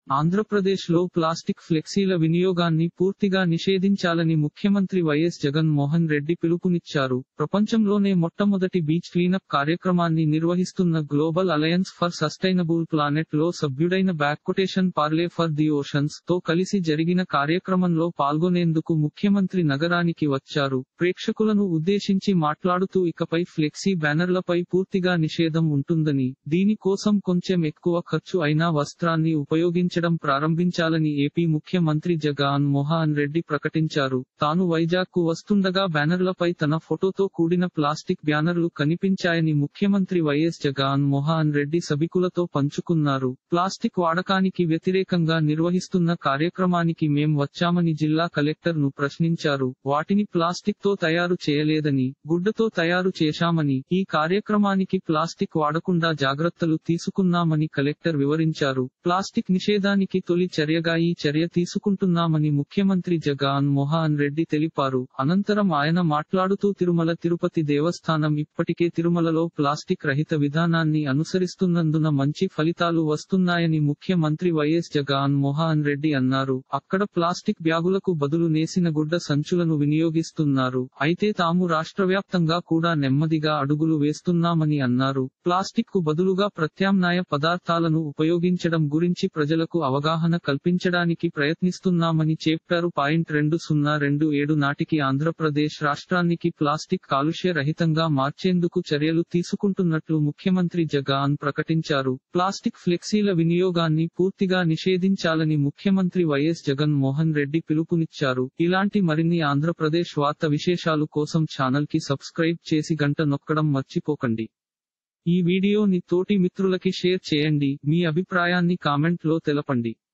ఆంధ్రప్రదేశ్లో ప్లాస్టిక్ ఫ్లెక్సీల వినియోగాన్ని పూర్తిగా నిషేధించాలని ముఖ్యమంత్రి వైఎస్ జగన్ మోహన్ రెడ్డి పిలుపునిచ్చారు ప్రపంచంలోనే మొట్టమొదటి బీచ్ క్లీనప్ కార్యక్రమాన్ని నిర్వహిస్తున్న Global Alliance for Sustainable Planet లో సభ్యుడైన బ్యాక్కొటేషన్ పార్లే ఫర్ ది ఓషన్స్ తో కలిసి జరిగిన కార్యక్రమంలో పాల్గొనేందుకు ముఖ్యమంత్రి నగరానికి వచ్చారు ప్రేక్షకులను ఉద్దేశించి మాట్లాడుతూ ఇకపై ఫ్లెక్సీ బ్యానర్లపై పూర్తిగా నిషేధం ఉంటుందని దీని కోసం కొంచెం ఎక్కువ ఖర్చు అయినా వస్త్రాన్ని ఉపయోగించడం ప్రారంభించాలని ఏపీ ముఖ్యమంత్రి జగన్ మోహన్ రెడ్డి ప్రకటించారు తాను వైజాగ్ కు వస్తుండగా బ్యానర్లపై తన ఫోటోతో కూడిన ప్లాస్టిక్ బ్యానర్లు కనిపించాయని ముఖ్యమంత్రి వైఎస్ జగన్ మోహన్ రెడ్డి సభికులతో పంచుకున్నారు ప్లాస్టిక్ వాడకానికి వ్యతిరేకంగా నిర్వహిస్తున్న కార్యక్రమానికి మేం వచ్చామని జిల్లా కలెక్టర్ ను ప్రశ్నించారు వాటిని ప్లాస్టిక్ తో తయారు చేయలేదని గుడ్డతో తయారు చేశామని ఈ కార్యక్రమానికి ప్లాస్టిక్ వాడకుండా జాగ్రత్తలు తీసుకున్నామని కలెక్టర్ వివరించారు ప్లాస్టిక్ నిషేధానికి తొలి చర్యగా ఈ చర్య తీసుకుంటున్నామని ముఖ్యమంత్రి జగన్ మోహన్ రెడ్డి తెలిపారు అనంతరం ఆయన మాట్లాడుతూ తిరుమల తిరుపతి దేవస్థానం ఇప్పటికే తిరుమలలో ప్లాస్టిక్ రహిత విధానాన్ని అనుసరిస్తున్నందున మంచి ఫలితాలు వస్తున్నాయని ముఖ్యమంత్రి వైఎస్ జగన్ మోహన్ రెడ్డి అన్నారు అక్కడ ప్లాస్టిక్ బ్యాగులకు బదులు నేసిన గుడ్డ సంచులను వినియోగిస్తున్నారు అయితే తాము రాష్ట్ర వ్యాప్తంగా కూడా నెమ్మదిగా అడుగులు వేస్తున్నామని అన్నారు ప్లాస్టిక్ కు బదులుగా ప్రత్యామ్నాయ పదార్థాలను ఉపయోగించడం గురించి ప్రజలకు అవగాహన కల్పించడానికి ప్రయత్నిస్తున్నామని చెప్పారు పాయింట్ రెండు సున్నా రెండు ఏడు నాటికి ఆంధ్రప్రదేశ్ రాష్ట్రానికి ప్లాస్టిక్ కాలుష్య రహితంగా మార్చేందుకు చర్యలు తీసుకుంటున్నట్లు ముఖ్యమంత్రి జగన్ ప్రకటించారు ప్లాస్టిక్ ఫ్లెక్సీల వినియోగాన్ని పూర్తిగా నిషేధించాలని ముఖ్యమంత్రి వైఎస్ జగన్ మోహన్ రెడ్డి పిలుపునిచ్చారు ఇలాంటి మరిన్ని ఆంధ్రప్రదేశ్ వార్త విశేషాలు కోసం ఛానల్ కి సబ్స్క్రైబ్ చేసి గంట నొక్కడం మర్చిపోకండి ఈ వీడియోని తోటి మిత్రులకి షేర్ చేయండి మీ అభిప్రాయాన్ని కామెంట్ లో తెలపండి